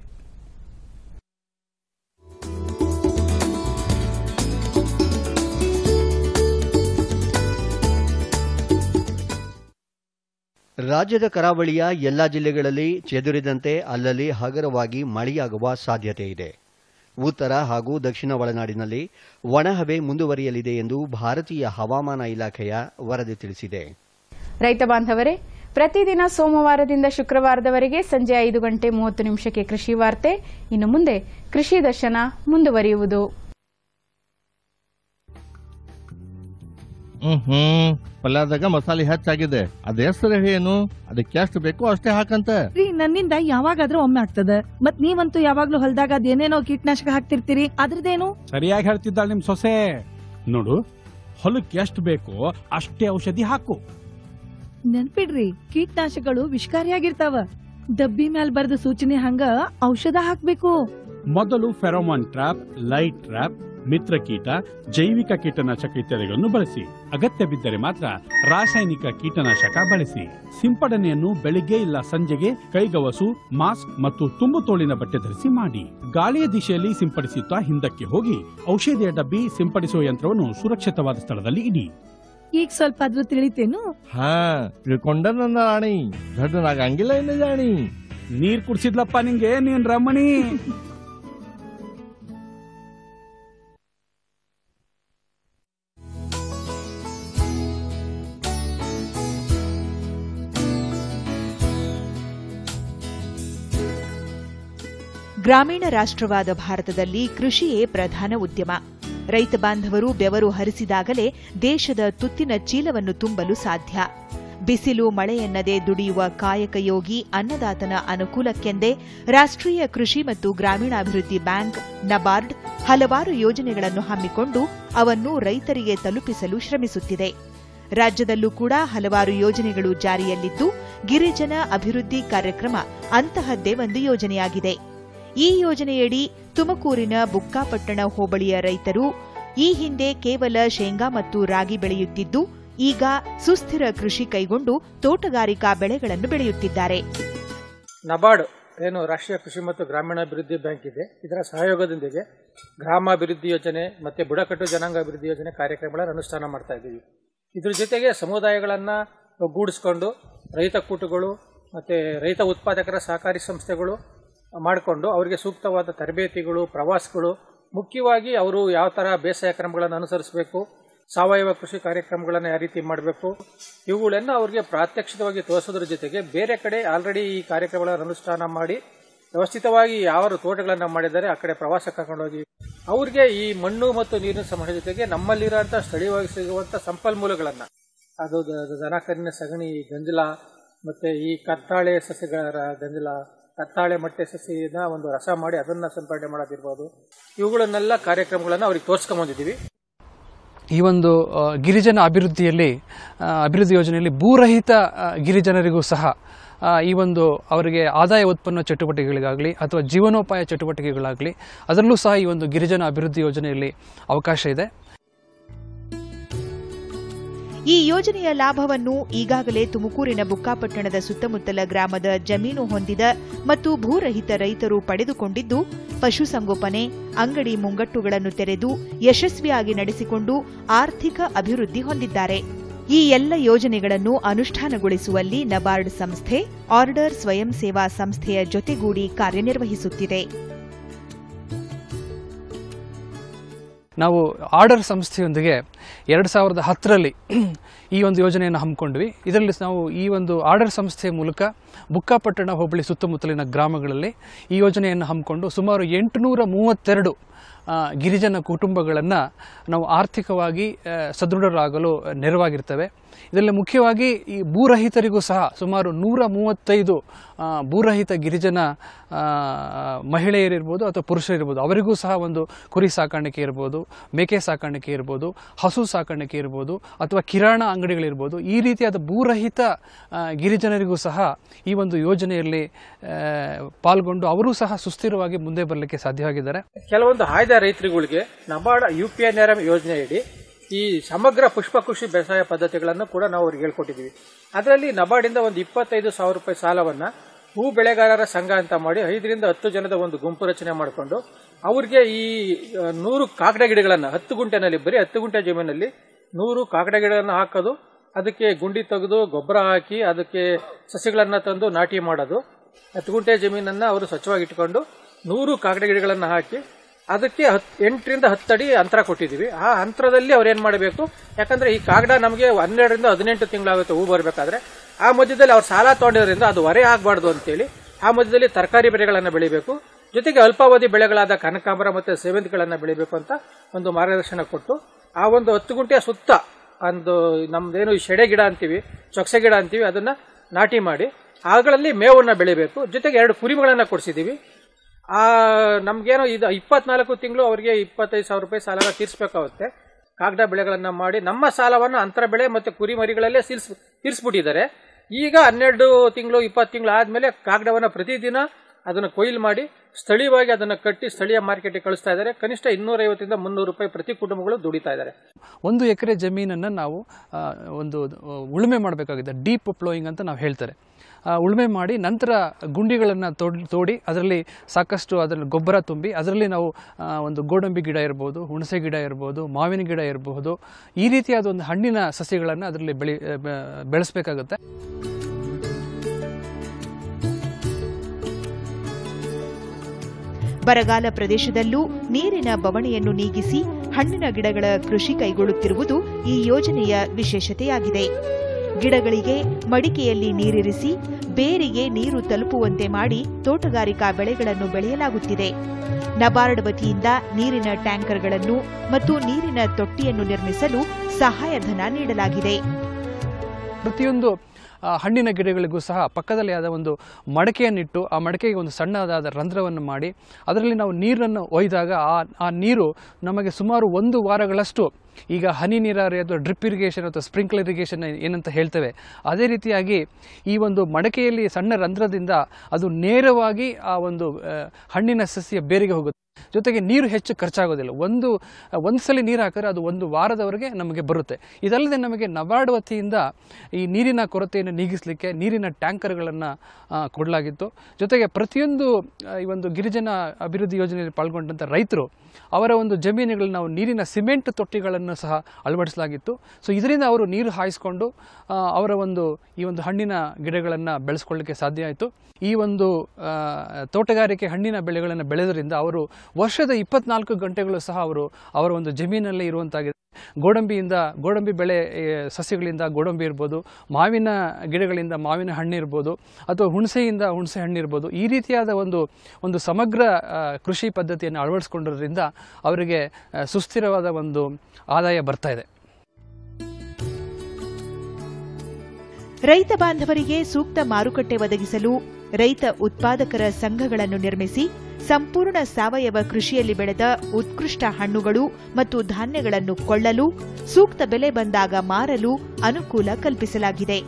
ರಾಜ್ಯದ ಕರಾವಳಿಯ ಎಲ್ಲ ಜಿಲ್ಲೆಗಳಲ್ಲಿ ಚೆದುರಿದಂತೆ ಅಲ್ಲಲ್ಲಿ ಹಗುರವಾಗಿ ಮಳೆಯಾಗುವ ಸಾಧ್ಯತೆ ಇದೆ ಉತ್ತರ ಹಾಗೂ ದಕ್ಷಿಣ ಒಳನಾಡಿನಲ್ಲಿ ಒಣಹವೆ ಮುಂದುವರಿಯಲಿದೆ ಎಂದು ಭಾರತೀಯ ಹವಾಮಾನ ಇಲಾಖೆಯ ವರದಿ ತಿಳಿಸಿದೆ ರೈತ ಬಾಂಧವರೇ ಪ್ರತಿದಿನ ಸೋಮವಾರದಿಂದ ಶುಕ್ರವಾರದವರೆಗೆ ಸಂಜೆ ಐದು ಗಂಟೆ ಮೂವತ್ತು ನಿಮಿಷಕ್ಕೆ ಕೃಷಿ ವಾರ್ತೆ ಇನ್ನು ಮುಂದೆ ಕೃಷಿ ದರ್ಶನ ಮುಂದುವರಿಯುವುದು ಹ್ಮ್ ಪಲ್ಯದಾಗ ಮಸಾಲೆ ಹೆಚ್ಚಾಗಿದೆ ಅದ ಹೆಸರು ಏನು ಅದಕ್ಕೆ ಎಷ್ಟು ಬೇಕೋ ಅಷ್ಟೇ ಹಾಕಂತ ರೀ ನನ್ನಿಂದ ಯಾವಾಗಾದ್ರೂ ಒಮ್ಮೆ ಆಗ್ತದ ಮತ್ ನೀವಂತೂ ಯಾವಾಗ್ಲೂ ಹೊಲ್ದಾಗ ಅದೇನೇನೋ ಕೀಟನಾಶಕ ಹಾಕ್ತಿರ್ತೀರಿ ಅದ್ರದ್ದೇನು ಸರಿಯಾಗಿ ಹೇಳ್ತಿದ್ದಾಳೆ ನಿಮ್ ಸೊಸೆ ನೋಡು ಹೊಲಕ್ಕೆ ಎಷ್ಟು ಬೇಕೋ ಅಷ್ಟೇ ಔಷಧಿ ಹಾಕು ನೆನ್ಪಿಡ್ರಿ ಕೀಟನಾಶಕಗಳು ವಿಷಕಾರಿಯಾಗಿರ್ತಾವ ಡಬ್ಬಿ ಮ್ಯಾಲ್ ಬರೆದ ಸೂಚನೆ ಹಂಗ ಔಷಧ ಹಾಕ್ಬೇಕು ಮೊದಲು ಫೆರೋಮಾನ್ ಟ್ರಾಪ್ ಲೈಟ್ ಟ್ರಾಪ್ ಮಿತ್ರಕೀಟ ಜೈವಿಕ ಕೀಟನಾಶಕ ಇತ್ಯಾದಿಗಳನ್ನು ಬಳಸಿ ಅಗತ್ಯ ಬಿದ್ದರೆ ಮಾತ್ರ ರಾಸಾಯನಿಕ ಕೀಟನಾಶಕ ಬಳಸಿ ಸಿಂಪಡಣೆಯನ್ನು ಬೆಳಿಗ್ಗೆ ಇಲ್ಲ ಸಂಜೆಗೆ ಕೈಗವಸು ಮಾಸ್ಕ್ ಮತ್ತು ತುಂಬು ತೋಳಿನ ಬಟ್ಟೆ ಧರಿಸಿ ಮಾಡಿ ಗಾಳಿಯ ದಿಶೆಯಲ್ಲಿ ಸಿಂಪಡಿಸುತ್ತಾ ಹಿಂದಕ್ಕೆ ಹೋಗಿ ಔಷಧಿಯ ಡಬ್ಬಿ ಸಿಂಪಡಿಸುವ ಯಂತ್ರವನ್ನು ಸುರಕ್ಷಿತವಾದ ಸ್ಥಳದಲ್ಲಿ ಇಡಿ ಈಗ ಸ್ವಲ್ಪ ಆದ್ರೂ ತಿಳಿತೇನು ಹಾ ತಿಳ್ಕೊಂಡ ನನ್ನ ರಾಣಿ ದೊಡ್ಡನಾಗಂಗಿಲ್ಲ ಇಲ್ಲ ಜಾಣಿ ನೀರ್ ಕುಡ್ಸಿದ್ಲಪ್ಪ ನಿಂಗೆ ನೀನ್ ರಮಣಿ ಗ್ರಾಮೀಣ ರಾಷ್ಟ್ರವಾದ ಭಾರತದಲ್ಲಿ ಕೃಷಿಯೇ ಪ್ರಧಾನ ಉದ್ಯಮ ರೈತ ಬಾಂಧವರು ಬೆವರು ಹರಿಸಿದಾಗಲೇ ದೇಶದ ತುತ್ತಿನ ಚೀಲವನ್ನು ತುಂಬಲು ಸಾಧ್ಯ ಬಿಸಿಲು ಮಳೆಯನ್ನದೆ ದುಡಿಯುವ ಕಾಯಕಯೋಗಿ ಅನ್ನದಾತನ ಅನುಕೂಲಕ್ಕೆಂದೇ ರಾಷ್ಟ್ರೀಯ ಕೃಷಿ ಮತ್ತು ಗ್ರಾಮೀಣಾಭಿವೃದ್ಧಿ ಬ್ಯಾಂಕ್ ನಬಾರ್ಡ್ ಹಲವಾರು ಯೋಜನೆಗಳನ್ನು ಹಮ್ಮಿಕೊಂಡು ಅವನ್ನು ರೈತರಿಗೆ ತಲುಪಿಸಲು ಶ್ರಮಿಸುತ್ತಿದೆ ರಾಜ್ಯದಲ್ಲೂ ಕೂಡ ಹಲವಾರು ಯೋಜನೆಗಳು ಜಾರಿಯಲ್ಲಿದ್ದು ಗಿರಿಜನ ಅಭಿವೃದ್ಧಿ ಕಾರ್ಯಕ್ರಮ ಅಂತಹದ್ದೇ ಒಂದು ಯೋಜನೆಯಾಗಿದೆ ಈ ಯೋಜನೆಯಡಿ ತುಮಕೂರಿನ ಬುಕ್ಕಾಪಟ್ಟಣ ಹೋಬಳಿಯ ರೈತರು ಈ ಹಿಂದೆ ಕೇವಲ ಶೇಂಗಾ ಮತ್ತು ರಾಗಿ ಬೆಳೆಯುತ್ತಿದ್ದು ಈಗ ಸುಸ್ಥಿರ ಕೃಷಿ ಕೈಗೊಂಡು ತೋಟಗಾರಿಕಾ ಬೆಳೆಗಳನ್ನು ಬೆಳೆಯುತ್ತಿದ್ದಾರೆ ನಬಾರ್ಡ್ ಏನು ರಾಷ್ಟ್ರೀಯ ಕೃಷಿ ಮತ್ತು ಗ್ರಾಮೀಣಾಭಿವೃದ್ಧಿ ಬ್ಯಾಂಕ್ ಇದೆ ಇದರ ಸಹಯೋಗದೊಂದಿಗೆ ಗ್ರಾಮಾಭಿವೃದ್ಧಿ ಯೋಜನೆ ಮತ್ತು ಬುಡಕಟ್ಟು ಜನಾಂಗ ಅಭಿವೃದ್ಧಿ ಯೋಜನೆ ಕಾರ್ಯಕ್ರಮಗಳನ್ನು ಅನುಷ್ಠಾನ ಮಾಡ್ತಾ ಇದ್ದೀವಿ ಇದ್ರ ಜೊತೆಗೆ ಸಮುದಾಯಗಳನ್ನು ಒಗ್ಗೂಡಿಸ್ಕೊಂಡು ರೈತ ಕೂಟಗಳು ಮತ್ತು ರೈತ ಉತ್ಪಾದಕರ ಸಹಕಾರಿ ಸಂಸ್ಥೆಗಳು ಮಾಡಿಕೊಂಡು ಅವರಿಗೆ ಸೂಕ್ತವಾದ ತರಬೇತಿಗಳು ಪ್ರವಾಸಗಳು ಮುಖ್ಯವಾಗಿ ಅವರು ಯಾವ ಥರ ಬೇಸಾಯ ಕ್ರಮಗಳನ್ನು ಅನುಸರಿಸಬೇಕು ಸಾವಯವ ಕೃಷಿ ಕಾರ್ಯಕ್ರಮಗಳನ್ನು ಯಾವ ರೀತಿ ಮಾಡಬೇಕು ಇವುಗಳನ್ನು ಅವ್ರಿಗೆ ಪ್ರಾತ್ಯಕ್ಷಿಕವಾಗಿ ತೋರಿಸೋದ್ರ ಜೊತೆಗೆ ಬೇರೆ ಕಡೆ ಆಲ್ರೆಡಿ ಈ ಕಾರ್ಯಕ್ರಮಗಳನ್ನು ಅನುಷ್ಠಾನ ಮಾಡಿ ವ್ಯವಸ್ಥಿತವಾಗಿ ಯಾವ ತೋಟಗಳನ್ನು ಮಾಡಿದ್ದಾರೆ ಆ ಕಡೆ ಪ್ರವಾಸ ಕರ್ಕೊಂಡೋಗಿ ಅವ್ರಿಗೆ ಈ ಮಣ್ಣು ಮತ್ತು ನೀರಿನ ಸಮಸ್ಯೆ ಜೊತೆಗೆ ನಮ್ಮಲ್ಲಿರುವಂಥ ಸ್ಥಳೀಯವಾಗಿ ಸಿಗುವಂಥ ಸಂಪನ್ಮೂಲಗಳನ್ನು ಅದು ದ- ದ- ದನ ಕರಿನ ಸಗಣಿ ಗಂಜಲ ಮತ್ತು ಈ ಕತ್ತಾಳೆ ಸಸ್ಯಗಳ ಗಂಜಲ ಕತ್ತಾಳೆ ಮಟ್ಟೆ ಸಸಿನ ಒಂದು ರಸ ಮಾಡಿ ಅದನ್ನು ಸಿಂಪಡಣೆ ಮಾಡೋದಿರ್ಬೋದು ಇವುಗಳನ್ನೆಲ್ಲ ಕಾರ್ಯಕ್ರಮಗಳನ್ನು ಅವ್ರಿಗೆ ತೋರಿಸ್ಕೊಂಬಂದಿದ್ದೀವಿ ಈ ಒಂದು ಆ, ಗಿರಿಜನ ಅಭಿವೃದ್ಧಿಯಲ್ಲಿ ಆ, ಅಭಿವೃದ್ಧಿ ಯೋಜನೆಯಲ್ಲಿ ಭೂರಹಿತ ಆ, ಗಿರಿಜನರಿಗೂ ಸಹ ಆ, ಈ ಒಂದು ಅವರಿಗೆ ಆದಾಯ ಉತ್ಪನ್ನ ಚಟುವಟಿಕೆಗಳಿಗಾಗಲಿ ಅಥವಾ ಜೀವನೋಪಾಯ ಚಟುವಟಿಕೆಗಳಾಗಲಿ ಅದರಲ್ಲೂ ಸಹ ಈ ಒಂದು ಗಿರಿಜನ ಅಭಿವೃದ್ಧಿ ಯೋಜನೆಯಲ್ಲಿ ಅವಕಾಶ ಇದೆ ಈ ಯೋಜನೆಯ ಲಾಭವನ್ನು ಈಗಾಗಲೇ ತುಮಕೂರಿನ ಬುಕ್ಕಾಪಟ್ಟಣದ ಸುತ್ತಮುತ್ತಲ ಗ್ರಾಮದ ಜಮೀನು ಹೊಂದಿದ ಮತ್ತು ಭೂರಹಿತ ರೈತರು ಪಡೆದುಕೊಂಡಿದ್ದು ಪಶುಸಂಗೋಪನೆ ಅಂಗಡಿ ಮುಂಗಟ್ಟುಗಳನ್ನು ತೆರೆದು ಯಶಸ್ವಿಯಾಗಿ ನಡೆಸಿಕೊಂಡು ಆರ್ಥಿಕ ಅಭಿವೃದ್ಧಿ ಹೊಂದಿದ್ದಾರೆ ಈ ಎಲ್ಲ ಯೋಜನೆಗಳನ್ನು ಅನುಷ್ಠಾನಗೊಳಿಸುವಲ್ಲಿ ನಬಾರ್ಡ್ ಸಂಸ್ಥೆ ಆರ್ಡರ್ ಸ್ವಯಂ ಸೇವಾ ಸಂಸ್ಥೆಯ ಜೊತೆಗೂಡಿ ಕಾರ್ಯನಿರ್ವಹಿಸುತ್ತಿದೆ ನಾವು ಆರ್ಡರ್ ಸಂಸ್ಥೆಯೊಂದಿಗೆ ಎರಡು ಸಾವಿರದ ಹತ್ತರಲ್ಲಿ ಈ ಒಂದು ಯೋಜನೆಯನ್ನು ಹಮ್ಮಿಕೊಂಡ್ವಿ ಇದರಲ್ಲಿ ನಾವು ಈ ಒಂದು ಆರ್ಡರ್ ಸಂಸ್ಥೆಯ ಮೂಲಕ ಬುಕ್ಕಾಪಟ್ಟಣ ಹೋಬಳಿ ಸುತ್ತಮುತ್ತಲಿನ ಗ್ರಾಮಗಳಲ್ಲಿ ಈ ಯೋಜನೆಯನ್ನು ಹಮ್ಮಿಕೊಂಡು ಸುಮಾರು ಎಂಟುನೂರ ಮೂವತ್ತೆರಡು ಆ, ಗಿರಿಜನ ಕುಟುಂಬಗಳನ್ನು ನಾವು ಆರ್ಥಿಕವಾಗಿ ಆ, ಸದೃಢರಾಗಲು ನೆರವಾಗಿರ್ತವೆ ಇದರಲ್ಲಿ ಮುಖ್ಯವಾಗಿ ಈ ಭೂರಹಿತರಿಗೂ ಸಹ ಸುಮಾರು ನೂರ ಮೂವತ್ತೈದು ಆ, ಭೂರಹಿತ ಗಿರಿಜನ ಆ, ಮಹಿಳೆಯರಿರ್ಬೋದು ಅಥವಾ ಪುರುಷರಿರ್ಬೋದು ಅವರಿಗೂ ಸಹ ಒಂದು ಕುರಿ ಸಾಕಾಣಿಕೆ ಇರ್ಬೋದು ಮೇಕೆ ಸಾಕಾಣಿಕೆ ಇರ್ಬೋದು ಹಸು ಸಾಕಾಣಿಕೆ ಇರ್ಬೋದು ಅಥವಾ ಕಿರಾಣ ಅಂಗಡಿಗಳಿರ್ಬೋದು ಈ ರೀತಿಯಾದ ಭೂರಹಿತ ಆ, ಗಿರಿಜನರಿಗೂ ಸಹ ಈ ಒಂದು ಯೋಜನೆಯಲ್ಲಿ ಆ, ಪಾಲ್ಗೊಂಡು ಅವರೂ ಸಹ ಸುಸ್ಥಿರವಾಗಿ ಮುಂದೆ ಬರಲಿಕ್ಕೆ ಸಾಧ್ಯವಾಗಿದ್ದಾರೆ ಕೆಲವೊಂದು ಆಯ್ದ ರೈತರುಗಳಿಗೆ ನಬಾರ್ಡ್ ಯು ಪಿ ಐ ನೇರ ಯೋಜನೆಯಡಿ ಈ ಸಮಗ್ರ ಪುಷ್ಪ ಕೃಷಿ ಬೇಸಾಯ ಪದ್ಧತಿಗಳನ್ನು ಕೂಡ ನಾವು ಅವ್ರಿಗೆ ಹೇಳ್ಕೊಟ್ಟಿದ್ದೀವಿ ಅದರಲ್ಲಿ ನಬಾರ್ಡಿಂದ ಒಂದು ಇಪ್ಪತ್ತೈದು ಸಾವಿರ ರೂಪಾಯಿ ಸಾಲವನ್ನು ಹೂ ಬೆಳೆಗಾರರ ಸಂಘ ಅಂತ ಮಾಡಿ ಐದರಿಂದ ಹತ್ತು ಜನದ ಒಂದು ಗುಂಪು ರಚನೆ ಮಾಡಿಕೊಂಡು ಅವ್ರಿಗೆ ಈ ಆ, ನೂರು ಕಾಕಡ ಗಿಡಗಳನ್ನು ಹತ್ತು ಗುಂಟೆನಲ್ಲಿ ಬರೀ ಹತ್ತು ಗುಂಟೆ ಜಮೀನಲ್ಲಿ ನೂರು ಕಾಕಡ ಗಿಡಗಳನ್ನು ಹಾಕೋದು ಅದಕ್ಕೆ ಗುಂಡಿ ತೆಗೆದು ಗೊಬ್ಬರ ಹಾಕಿ ಅದಕ್ಕೆ ಸಸಿಗಳನ್ನು ತಂದು ನಾಟಿ ಮಾಡೋದು ಹತ್ತು ಗುಂಟೆ ಜಮೀನನ್ನು ಅವರು ಸ್ವಚ್ಛವಾಗಿ ಇಟ್ಕೊಂಡು ನೂರು ಕಾಕಡ ಗಿಡಗಳನ್ನು ಹಾಕಿ ಅದಕ್ಕೆ ಹತ್ ಎಂಟರಿಂದ ಹತ್ತಡಿ ಅಂತರ ಕೊಟ್ಟಿದ್ದೀವಿ ಆ ಅಂತರದಲ್ಲಿ ಅವ್ರು ಏನು ಮಾಡಬೇಕು ಯಾಕಂದ್ರೆ ಈ ಕಾಗಡ ನಮಗೆ ಹನ್ನೆರಡರಿಂದ ಹದಿನೆಂಟು ತಿಂಗಳಾಗುತ್ತೆ ಹೂ ಬರಬೇಕಾದ್ರೆ ಆ ಮಧ್ಯದಲ್ಲಿ ಅವ್ರು ಸಾಲ ತೊಗೊಂಡಿರೋದ್ರಿಂದ ಅದು ಹೊರೆ ಆಗಬಾರ್ದು ಅಂತೇಳಿ ಆ ಮಧ್ಯದಲ್ಲಿ ತರಕಾರಿ ಬೆಳೆಗಳನ್ನು ಬೆಳಿಬೇಕು ಜೊತೆಗೆ ಅಲ್ಪಾವಧಿ ಬೆಳೆಗಳಾದ ಕನಕಾಂಬರ ಮತ್ತು ಸೇವಂತಿಗೆಗಳನ್ನು ಬೆಳಿಬೇಕು ಅಂತ ಒಂದು ಮಾರ್ಗದರ್ಶನ ಕೊಟ್ಟು ಆ ಒಂದು ಹತ್ತು ಗುಂಟೆಯ ಸುತ್ತ ಒಂದು ನಮ್ದೇನು ಈ ಶೆಡೆ ಗಿಡ ಅಂತೀವಿ ಚೊಕ್ಸೆ ಗಿಡ ಅಂತೀವಿ ಅದನ್ನ ನಾಟಿ ಮಾಡಿ ಅವುಗಳಲ್ಲಿ ಮೇವನ್ನು ಬೆಳಿಬೇಕು ಜೊತೆಗೆ ಎರಡು ಕುರಿಗಳನ್ನು ಕೊಡಿಸಿದ್ದೀವಿ ಆ ನಮ್ಗೇನೋ ಇದು ಇಪ್ಪತ್ನಾಲ್ಕು ತಿಂಗಳು ಅವರಿಗೆ ಇಪ್ಪತ್ತೈದು ಸಾವಿರ ರೂಪಾಯಿ ಸಾಲನ ತೀರಿಸಬೇಕಾಗುತ್ತೆ ಕಾಗದ ಬೆಳೆಗಳನ್ನು ಮಾಡಿ ನಮ್ಮ ಸಾಲವನ್ನು ಅಂತರ ಬೆಳೆ ಮತ್ತು ಕುರಿ ಮರಿಗಳಲ್ಲೇ ತೀರ್ಸ್ ತೀರಿಸ್ಬಿಟ್ಟಿದ್ದಾರೆ ಈಗ ಹನ್ನೆರಡು ತಿಂಗಳು ಇಪ್ಪತ್ತು ತಿಂಗಳು ಆದಮೇಲೆ ಕಾಗದವನ್ನು ಪ್ರತಿದಿನ ಅದನ್ನು ಕೊಯ್ಲು ಮಾಡಿ ಸ್ಥಳೀಯವಾಗಿ ಅದನ್ನು ಕಟ್ಟಿ ಸ್ಥಳೀಯ ಮಾರ್ಕೆಟ್ಗೆ ಕಳಿಸ್ತಾ ಇದ್ದಾರೆ ಕನಿಷ್ಠ ಇನ್ನೂರೈವತ್ತರಿಂದ ಮುನ್ನೂರು ರೂಪಾಯಿ ಪ್ರತಿ ಕುಟುಂಬಗಳು ದುಡಿತಾ ಇದ್ದಾರೆ ಒಂದು ಎಕರೆ ಜಮೀನನ್ನು ನಾವು ಆ, ಒಂದು ಆ, ಉಳುಮೆ ಮಾಡಬೇಕಾಗಿದೆ ಡೀಪ್ ಪ್ಲೋಯಿಂಗ್ ಅಂತ ನಾವು ಹೇಳ್ತಾರೆ ಆ, ಉಳುಮೆ ಮಾಡಿ ನಂತರ ಗುಂಡಿಗಳನ್ನು ತೋಡಿ ತೋಡಿ ಅದರಲ್ಲಿ ಸಾಕಷ್ಟು ಅದರಲ್ಲಿ ಗೊಬ್ಬರ ತುಂಬಿ ಅದರಲ್ಲಿ ನಾವು ಆ, ಒಂದು ಗೋಡಂಬಿ ಗಿಡ ಇರ್ಬೋದು ಹುಣಸೆ ಗಿಡ ಇರ್ಬೋದು ಮಾವಿನ ಗಿಡ ಇರಬಹುದು ಈ ರೀತಿಯಾದ ಒಂದು ಹಣ್ಣಿನ ಸಸ್ಯಗಳನ್ನು ಅದರಲ್ಲಿ ಬೆಳಿ ಬೆ- ಬೆಳೆಸಬೇಕಾಗುತ್ತೆ ಬರಗಾಲ ಪ್ರದೇಶದಲ್ಲೂ ನೀರಿನ ಬವಣೆಯನ್ನು ನೀಗಿಸಿ ಹಣ್ಣಿನ ಗಿಡಗಳ ಕೃಷಿ ಕೈಗೊಳ್ಳುತ್ತಿರುವುದು ಈ ಯೋಜನೆಯ ವಿಶೇಷತೆಯಾಗಿದೆ ಗಿಡಗಳಿಗೆ ಮಡಿಕೆಯಲ್ಲಿ ನೀರಿರಿಸಿ ಬೇರಿಗೆ ನೀರು ತಲುಪುವಂತೆ ಮಾಡಿ ತೋಟಗಾರಿಕಾ ಬೆಳೆಗಳನ್ನು ಬೆಳೆಯಲಾಗುತ್ತಿದೆ ನಬಾರ್ಡ್ ವತಿಯಿಂದ ನೀರಿನ ಟ್ಯಾಂಕರ್ಗಳನ್ನು ಮತ್ತು ನೀರಿನ ತೊಟ್ಟಿಯನ್ನು ನಿರ್ಮಿಸಲು ಸಹಾಯಧನ ನೀಡಲಾಗಿದೆ ಪ್ರತಿಯೊಂದು ಆ, ಹಣ್ಣಿನ ಗಿಡಗಳಿಗೂ ಸಹ ಪಕ್ಕದಲ್ಲಿ ಆದ ಒಂದು ಮಡಕೆಯನ್ನಿಟ್ಟು ಆ ಮಡಕೆಗೆ ಒಂದು ಸಣ್ಣದಾದ ರಂಧ್ರವನ್ನು ಮಾಡಿ ಅದರಲ್ಲಿ ನಾವು ನೀರನ್ನು ಒಯ್ದಾಗ ಆ ಆ ನೀರು ನಮಗೆ ಸುಮಾರು ಒಂದು ವಾರಗಳಷ್ಟು ಈಗ ಹನಿ ನೀರಾವರಿ ಅಥವಾ ಡ್ರಿಪ್ ಇರಿಗೇಷನ್ ಅಥವಾ ಸ್ಪ್ರಿಂಕ್ಲರ್ ಇರಿಗೇಷನ್ ಏನಂತ ಹೇಳ್ತೇವೆ ಅದೇ ರೀತಿಯಾಗಿ ಈ ಒಂದು ಮಡಕೆಯಲ್ಲಿ ಸಣ್ಣ ರಂಧ್ರದಿಂದ ಅದು ನೇರವಾಗಿ ಆ ಒಂದು ಆ, ಹಣ್ಣಿನ ಸಸ್ಯ ಬೇರಿಗೆ ಹೋಗುತ್ತೆ ಜೊತೆಗೆ ನೀರು ಹೆಚ್ಚು ಖರ್ಚಾಗೋದಿಲ್ಲ ಒಂದು ಒಂದು ಸಲ ನೀರು ಹಾಕಿದ್ರೆ ಅದು ಒಂದು ವಾರದವರೆಗೆ ನಮಗೆ ಬರುತ್ತೆ ಇದಲ್ಲದೆ ನಮಗೆ ನಬಾರ್ಡ್ ವತಿಯಿಂದ ಈ ನೀರಿನ ಕೊರತೆಯನ್ನು ನೀಗಿಸಲಿಕ್ಕೆ ನೀರಿನ ಟ್ಯಾಂಕರ್ಗಳನ್ನು ಕೊಡಲಾಗಿತ್ತು ಜೊತೆಗೆ ಪ್ರತಿಯೊಂದು ಆ, ಈ ಒಂದು ಗಿರಿಜನ ಅಭಿವೃದ್ಧಿ ಯೋಜನೆಯಲ್ಲಿ ಪಾಲ್ಗೊಂಡಂಥ ರೈತರು ಅವರ ಒಂದು ಜಮೀನುಗಳಲ್ಲಿ ನಾವು ನೀರಿನ ಸಿಮೆಂಟ್ ತೊಟ್ಟಿಗಳನ್ನು ಸಹ ಅಳವಡಿಸಲಾಗಿತ್ತು ಸೊ ಇದರಿಂದ ಅವರು ನೀರು ಹಾಯಿಸ್ಕೊಂಡು ಆ, ಅವರ ಒಂದು ಈ ಒಂದು ಹಣ್ಣಿನ ಗಿಡಗಳನ್ನು ಬೆಳೆಸ್ಕೊಳ್ಳಿಕ್ಕೆ ಸಾಧ್ಯ ಆಯಿತು ಈ ಒಂದು ಆ, ತೋಟಗಾರಿಕೆ ಹಣ್ಣಿನ ಬೆಳೆಗಳನ್ನು ಬೆಳೆಯೋದ್ರಿಂದ ಅವರು ವರ್ಷದ ಇಪ್ಪತ್ನಾಲ್ಕು ಗಂಟೆಗಳು ಸಹ ಅವರು ಅವರ ಒಂದು ಜಮೀನಲ್ಲೇ ಇರುವಂತಾಗಿದೆ ಗೋಡಂಬಿಯಿಂದ ಗೋಡಂಬಿ ಬೆಳೆ ಏ, ಸಸ್ಯಗಳಿಂದ ಗೋಡಂಬಿ ಇರ್ಬೋದು ಮಾವಿನ ಗಿಡಗಳಿಂದ ಮಾವಿನ ಹಣ್ಣು ಇರ್ಬೋದು ಅಥವಾ ಹುಣಸೆಯಿಂದ ಹುಣಸೆ ಹಣ್ಣು ಇರ್ಬೋದು ಈ ರೀತಿಯಾದ ಒಂದು ಒಂದು ಸಮಗ್ರ ಆ, ಕೃಷಿ ಪದ್ಧತಿಯನ್ನು ಅಳವಡಿಸ್ಕೊಂಡಿರೋದ್ರಿಂದ ಅವರಿಗೆ ಆ, ಸುಸ್ಥಿರವಾದ ಒಂದು ಆದಾಯ ಬರ್ತಾ ಇದೆ ರೈತ ಬಾಂಧವರಿಗೆ ಸೂಕ್ತ ಮಾರುಕಟ್ಟೆ ಒದಗಿಸಲು ರೈತ ಉತ್ಪಾದಕರ ಸಂಘಗಳನ್ನು ನಿರ್ಮಿಸಿ ಸಂಪೂರ್ಣ ಸಾವಯವ ಕೃಷಿಯಲ್ಲಿ ಬೆಳೆದ ಉತ್ಕೃಷ್ಟ ಹಣ್ಣುಗಳು ಮತ್ತು ಧಾನ್ಯಗಳನ್ನು ಕೊಳ್ಳಲು ಸೂಕ್ತ ಬೆಲೆ ಬಂದಾಗ ಮಾರಲು ಅನುಕೂಲ ಕಲ್ಪಿಸಲಾಗಿದೆ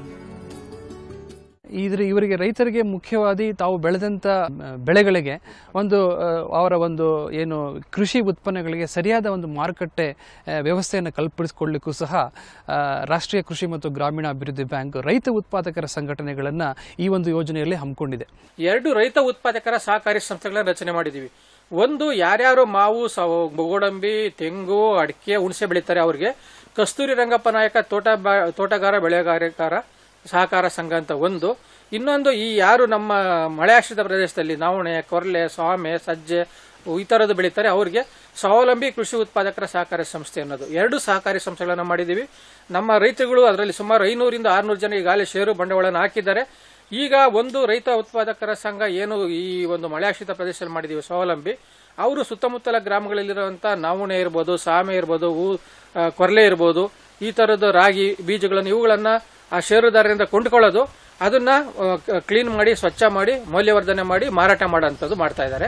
ಇದ್ರ ಇವರಿಗೆ ರೈತರಿಗೆ ಮುಖ್ಯವಾಗಿ ತಾವು ಬೆಳೆದಂಥ ಆ, ಬೆಳೆಗಳಿಗೆ ಒಂದು ಆ, ಅವರ ಒಂದು ಏನು ಕೃಷಿ ಉತ್ಪನ್ನಗಳಿಗೆ ಸರಿಯಾದ ಒಂದು ಮಾರುಕಟ್ಟೆ ಆ, ವ್ಯವಸ್ಥೆಯನ್ನು ಕಲ್ಪಿಸಿಕೊಳ್ಳಿಕ್ಕೂ ಸಹ ಆ, ರಾಷ್ಟ್ರೀಯ ಕೃಷಿ ಮತ್ತು ಗ್ರಾಮೀಣ ಅಭಿವೃದ್ಧಿ ಬ್ಯಾಂಕ್ ರೈತ ಉತ್ಪಾದಕರ ಸಂಘಟನೆಗಳನ್ನು ಈ ಒಂದು ಯೋಜನೆಯಲ್ಲಿ ಹಮ್ಮಿಕೊಂಡಿದೆ ಎರಡು ರೈತ ಉತ್ಪಾದಕರ ಸಹಕಾರಿ ಸಂಸ್ಥೆಗಳನ್ನ ರಚನೆ ಮಾಡಿದ್ದೀವಿ ಒಂದು ಯಾರ್ಯಾರು ಮಾವು ಸವ- ಗೋಡಂಬಿ ತೆಂಗು ಅಡಿಕೆ ಹುಣಸೆ ಬೆಳೀತಾರೆ ಅವ್ರಿಗೆ ಕಸ್ತೂರಿ ರಂಗಪ್ಪ ನಾಯಕ ತೋಟ ಬ- ತೋಟಗಾರ ಬೆಳೆಗಾರಕಾರ ಸಹಕಾರ ಸಂಘ ಅಂತ ಒಂದು ಇನ್ನೊಂದು ಈ ಯಾರು ನಮ್ಮ ಮಳೆಯಾಶ್ರಿತ ಪ್ರದೇಶದಲ್ಲಿ ನವಣೆ ಕೊರ್ಲೆ ಸಾಮೆ ಸಜ್ಜೆ ಈ ಥರದ್ದು ಬೆಳೀತಾರೆ ಅವ್ರಿಗೆ ಸ್ವಾವಲಂಬಿ ಕೃಷಿ ಉತ್ಪಾದಕರ ಸಹಕಾರಿ ಸಂಸ್ಥೆ ಅನ್ನೋದು ಎರಡು ಸಹಕಾರಿ ಸಂಸ್ಥೆಗಳನ್ನು ಮಾಡಿದ್ದೀವಿ ನಮ್ಮ ರೈತರುಗಳು ಅದರಲ್ಲಿ ಸುಮಾರು ಐನೂರಿಂದ ಆರುನೂರು ಜನ ಈಗಾಗಲೇ ಷೇರು ಬಂಡವಾಳವನ್ನು ಹಾಕಿದ್ದಾರೆ ಈಗ ಒಂದು ರೈತ ಉತ್ಪಾದಕರ ಸಂಘ ಏನು ಈ ಒಂದು ಮಳೆಯಾಶ್ರಿತ ಪ್ರದೇಶದಲ್ಲಿ ಮಾಡಿದ್ದೀವಿ ಸ್ವಾವಲಂಬಿ ಅವರು ಸುತ್ತಮುತ್ತಲ ಗ್ರಾಮಗಳಲ್ಲಿರುವಂಥ ನವಣೆ ಇರ್ಬೋದು ಸಾಮೆ ಇರ್ಬೋದು ಹೂ ಆ, ಕೊರ್ಲೆ ಇರ್ಬೋದು ಈ ಥರದ ರಾಗಿ ಬೀಜಗಳನ್ನು ಇವುಗಳನ್ನು ಆ ಷೇರುದಾರರಿಂದ ಕೊಂಡ್ಕೊಳ್ಳೋದು ಅದನ್ನ ಕ್ಲೀನ್ ಮಾಡಿ ಸ್ವಚ್ಛ ಮಾಡಿ ಮೌಲ್ಯವರ್ಧನೆ ಮಾಡಿ ಮಾರಾಟ ಮಾಡೋಂಥದ್ದು ಮಾಡ್ತಾ ಇದ್ದಾರೆ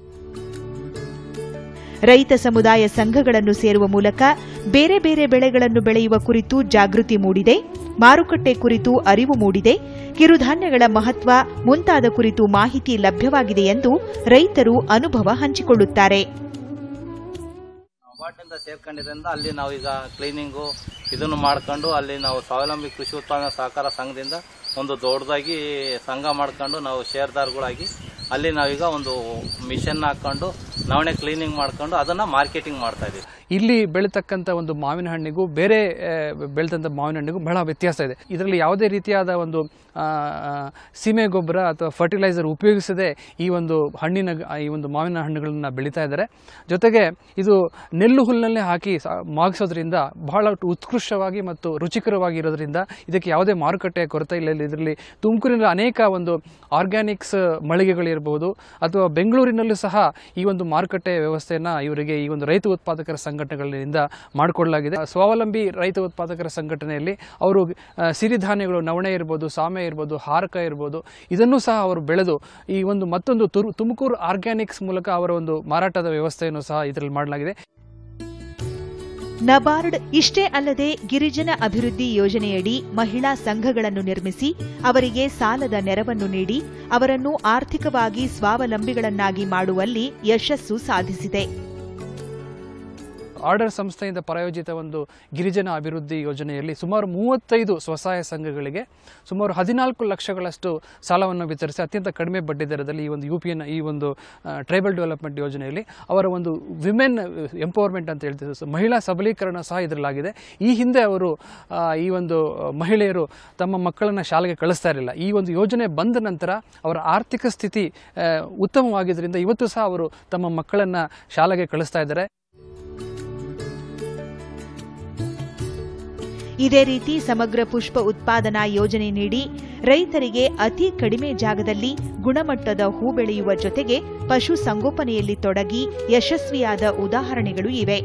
ರೈತ ಸಮುದಾಯ ಸಂಘಗಳನ್ನು ಸೇರುವ ಮೂಲಕ ಬೇರೆ ಬೇರೆ ಬೆಳೆಗಳನ್ನು ಬೆಳೆಯುವ ಕುರಿತು ಜಾಗೃತಿ ಮೂಡಿದೆ ಮಾರುಕಟ್ಟೆ ಕುರಿತು ಅರಿವು ಮೂಡಿದೆ ಕಿರುಧಾನ್ಯಗಳ ಮಹತ್ವ ಮುಂತಾದ ಕುರಿತು ಮಾಹಿತಿ ಲಭ್ಯವಾಗಿದೆ ಎಂದು ರೈತರು ಅನುಭವ ಹಂಚಿಕೊಳ್ಳುತ್ತಾರೆ ವಾರ್ಡ್ನಿಂದ ಸೇರ್ಕೊಂಡಿದ್ದರಿಂದ ಅಲ್ಲಿ ನಾವು ಈಗ ಕ್ಲೀನಿಂಗು ಇದನ್ನು ಮಾಡ್ಕೊಂಡು ಅಲ್ಲಿ ನಾವು ಸ್ವಾವಲಂಬಿ ಕೃಷಿ ಉತ್ಪಾದನಾ ಸಹಕಾರ ಸಂಘದಿಂದ ಒಂದು ದೊಡ್ಡದಾಗಿ ಸಂಘ ಮಾಡ್ಕೊಂಡು ನಾವು ಶೇರ್ದಾರ್ಗಳಾಗಿ ಅಲ್ಲಿ ನಾವೀಗ ಒಂದು ಮಿಷನ್ ಹಾಕೊಂಡು ನವಣೆ ಕ್ಲೀನಿಂಗ್ ಮಾಡ್ಕೊಂಡು ಅದನ್ನ ಮಾರ್ಕೆಟಿಂಗ್ ಮಾಡ್ತಾ ಇದೀವಿ ಇಲ್ಲಿ ಬೆಳೀತಕ್ಕಂಥ ಒಂದು ಮಾವಿನ ಹಣ್ಣಿಗೂ ಬೇರೆ ಆ, ಬೆಳೆದಂಥ ಮಾವಿನ ಹಣ್ಣಿಗೂ ಬಹಳ ವ್ಯತ್ಯಾಸ ಇದೆ ಇದರಲ್ಲಿ ಯಾವುದೇ ರೀತಿಯಾದ ಒಂದು ಆ, ಆ, ಸೀಮೆ ಗೊಬ್ಬರ ಅಥವಾ ಫರ್ಟಿಲೈಸರ್ ಉಪಯೋಗಿಸದೆ ಈ ಒಂದು ಹಣ್ಣಿನ ಈ ಒಂದು ಮಾವಿನ ಹಣ್ಣುಗಳನ್ನು ಬೆಳೀತಾ ಇದ್ದಾರೆ ಜೊತೆಗೆ ಇದು ನೆಲ್ಲು ಹುಲ್ಲನ್ನೇ ಹಾಕಿ ಸ- ಮಾಗಿಸೋದ್ರಿಂದ ಬಹಳ ಉತ್ಕೃಷ್ಟವಾಗಿ ಮತ್ತು ರುಚಿಕರವಾಗಿ ಇರೋದ್ರಿಂದ ಇದಕ್ಕೆ ಯಾವುದೇ ಮಾರುಕಟ್ಟೆಯ ಕೊರತೆ ಇಲ್ಲ ಇದರಲ್ಲಿ ತುಮಕೂರಿನ ಅನೇಕ ಒಂದು ಆರ್ಗ್ಯಾನಿಕ್ಸ್ ಮಳಿಗೆಗಳಿರಬಹುದು ಅಥವಾ ಬೆಂಗಳೂರಿನಲ್ಲೂ ಸಹ ಈ ಒಂದು ಮಾರುಕಟ್ಟೆ ವ್ಯವಸ್ಥೆಯನ್ನು ಇವರಿಗೆ ಈ ಒಂದು ರೈತ ಉತ್ಪಾದಕರ ಸಂಘಟನೆಗಳಿಂದ ಮಾಡಿಕೊಳ್ಳಲಾಗಿದೆ ಸ್ವಾವಲಂಬಿ ರೈತ ಉತ್ಪಾದಕರ ಸಂಘಟನೆಯಲ್ಲಿ ಅವರು ಆ, ಸಿರಿಧಾನ್ಯಗಳು ನವಣೆ ಇರ್ಬೋದು ಸಾಮೆ ಇರ್ಬೋದು ಹಾರಕ ಇರ್ಬೋದು ಇದನ್ನು ಸಹ ಅವರು ಬೆಳೆದು ಈ ಒಂದು ಮತ್ತೊಂದು ತುರು ತುಮಕೂರು ಆರ್ಗ್ಯಾನಿಕ್ಸ್ ಮೂಲಕ ಅವರ ಒಂದು ಮಾರಾಟದ ವ್ಯವಸ್ಥೆಯನ್ನು ಸಹ ಇದರಲ್ಲಿ ಮಾಡಲಾಗಿದೆ ನಬಾರ್ಡ್ ಇಷ್ಟೇ ಅಲ್ಲದೆ ಗಿರಿಜನ ಅಭಿವೃದ್ಧಿ ಯೋಜನೆಯಡಿ ಮಹಿಳಾ ಸಂಘಗಳನ್ನು ನಿರ್ಮಿಸಿ ಅವರಿಗೆ ಸಾಲದ ನೆರವನ್ನು ನೀಡಿ ಅವರನ್ನು ಆರ್ಥಿಕವಾಗಿ ಸ್ವಾವಲಂಬಿಗಳನ್ನಾಗಿ ಮಾಡುವಲ್ಲಿ ಯಶಸ್ಸು ಸಾಧಿಸಿದೆ ಆರ್ಡರ್ ಸಂಸ್ಥೆಯಿಂದ ಪ್ರಾಯೋಜಿತ ಒಂದು ಗಿರಿಜನ ಅಭಿವೃದ್ಧಿ ಯೋಜನೆಯಲ್ಲಿ ಸುಮಾರು ಮೂವತ್ತೈದು ಸ್ವಸಹಾಯ ಸಂಘಗಳಿಗೆ ಸುಮಾರು ಹದಿನಾಲ್ಕು ಲಕ್ಷಗಳಷ್ಟು ಸಾಲವನ್ನು ವಿತರಿಸಿ ಅತ್ಯಂತ ಕಡಿಮೆ ಬಡ್ಡಿ ದರದಲ್ಲಿ ಈ ಒಂದು ಯು ಪಿ ಎನ್ ಈ ಒಂದು ಟ್ರೈಬಲ್ ಡೆವಲಪ್ಮೆಂಟ್ ಯೋಜನೆಯಲ್ಲಿ ಅವರ ಒಂದು ವಿಮೆನ್ ಎಂಪವರ್ಮೆಂಟ್ ಅಂತ ಹೇಳ್ತಿದ್ರು ಸೊ ಮಹಿಳಾ ಸಬಲೀಕರಣ ಸಹ ಇದರಲ್ಲಾಗಿದೆ ಈ ಹಿಂದೆ ಅವರು ಆ, ಈ ಒಂದು ಮಹಿಳೆಯರು ತಮ್ಮ ಮಕ್ಕಳನ್ನು ಶಾಲೆಗೆ ಕಳಿಸ್ತಾ ಇರಲಿಲ್ಲ ಈ ಒಂದು ಯೋಜನೆ ಬಂದ ನಂತರ ಅವರ ಆರ್ಥಿಕ ಸ್ಥಿತಿ ಆ, ಉತ್ತಮವಾಗಿದ್ದರಿಂದ ಇವತ್ತು ಸಹ ಅವರು ತಮ್ಮ ಮಕ್ಕಳನ್ನು ಶಾಲೆಗೆ ಕಳಿಸ್ತಾ ಇದ್ದಾರೆ ಇದೇ ರೀತಿ ಸಮಗ್ರ ಪುಷ್ಪ ಉತ್ಪಾದನಾ ಯೋಜನೆ ನೀಡಿ ರೈತರಿಗೆ ಅತಿ ಕಡಿಮೆ ಜಾಗದಲ್ಲಿ ಗುಣಮಟ್ಟದ ಹೂ ಬೆಳೆಯುವ ಜೊತೆಗೆ ಪಶು ಸಂಗೋಪನೆಯಲ್ಲಿ ತೊಡಗಿ ಯಶಸ್ವಿಯಾದ ಉದಾಹರಣೆಗಳು ಇವೆ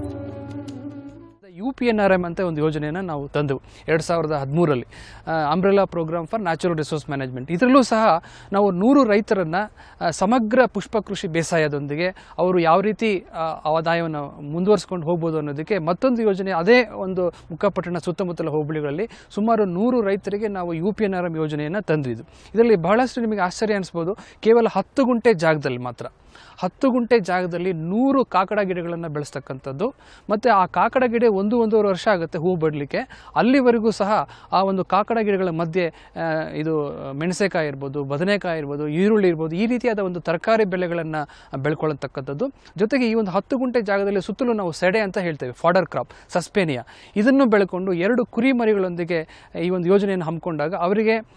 U P N R M ಅಂತ ಒಂದು ಯೋಜನೆಯನ್ನು ನಾವು ತಂದೆವು ಎರಡು ಸಾವಿರದ ಹದಿಮೂರರಲ್ಲಿ umbrella programme for natural resource management ಇದರಲ್ಲೂ ಸಹ ನಾವು ನೂರು ರೈತರನ್ನು ಸಮಗ್ರ ಪುಷ್ಪ ಕೃಷಿ ಬೇಸಾಯದೊಂದಿಗೆ ಅವರು ಯಾವ ರೀತಿ ಆ, ಆದಾಯವನ್ನು ಮುಂದುವರಿಸ್ಕೊಂಡು ಹೋಗ್ಬೋದು ಅನ್ನೋದಕ್ಕೆ ಮತ್ತೊಂದು ಯೋಜನೆ ಅದೇ ಒಂದು ಮುಖಪಟ್ಟಣ ಸುತ್ತಮುತ್ತಲ ಹೋಬಳಿಗಳಲ್ಲಿ ಸುಮಾರು ನೂರು ರೈತರಿಗೆ ನಾವು U P N R M ಯೋಜನೆಯನ್ನು ತಂದಿದ್ದು ಇದರಲ್ಲಿ ಬಹಳಷ್ಟು ನಿಮಗೆ ಆಶ್ಚರ್ಯ ಅನಿಸ್ಬೋದು ಕೇವಲ ಹತ್ತು ಗುಂಟೆ ಜಾಗದಲ್ಲಿ ಮಾತ್ರ ಹತ್ತು ಗುಂಟೆ ಜಾಗದಲ್ಲಿ ನೂರು ಕಾಕಡ ಗಿಡಗಳನ್ನು ಬೆಳೆಸ್ತಕ್ಕಂಥದ್ದು ಮತ್ತು ಆ ಕಾಕಡ ಗಿಡ ಒಂದು ಒಂದೂವರೆ ವರ್ಷ ಆಗುತ್ತೆ ಹೂ ಬಿಡಲಿಕ್ಕೆ ಅಲ್ಲಿವರೆಗೂ ಸಹ ಆ ಒಂದು ಕಾಕಡ ಗಿಡಗಳ ಮಧ್ಯೆ ಆ, ಇದು ಮೆಣಸೆಕಾಯಿ ಇರ್ಬೋದು ಬದನೆಕಾಯಿ ಇರ್ಬೋದು ಈರುಳ್ಳಿ ಇರ್ಬೋದು ಈ ರೀತಿಯಾದ ಒಂದು ತರಕಾರಿ ಬೆಳೆಗಳನ್ನು ಬೆಳ್ಕೊಳ್ಳತಕ್ಕಂಥದ್ದು ಜೊತೆಗೆ ಈ ಒಂದು ಹತ್ತು ಗುಂಟೆ ಜಾಗದಲ್ಲಿ ಸುತ್ತಲೂ ನಾವು ಸೆಡೆ ಅಂತ ಹೇಳ್ತೇವೆ ಫಾಡರ್ ಕ್ರಾಪ್ ಸಸ್ಪೇನಿಯಾ ಇದನ್ನು ಬೆಳ್ಕೊಂಡು ಎರಡು ಕುರಿ ಮರಿಗಳೊಂದಿಗೆ ಈ ಒಂದು ಯೋಜನೆಯನ್ನು ಹಮ್ಮಿಕೊಂಡಾಗ ಅವರಿಗೆ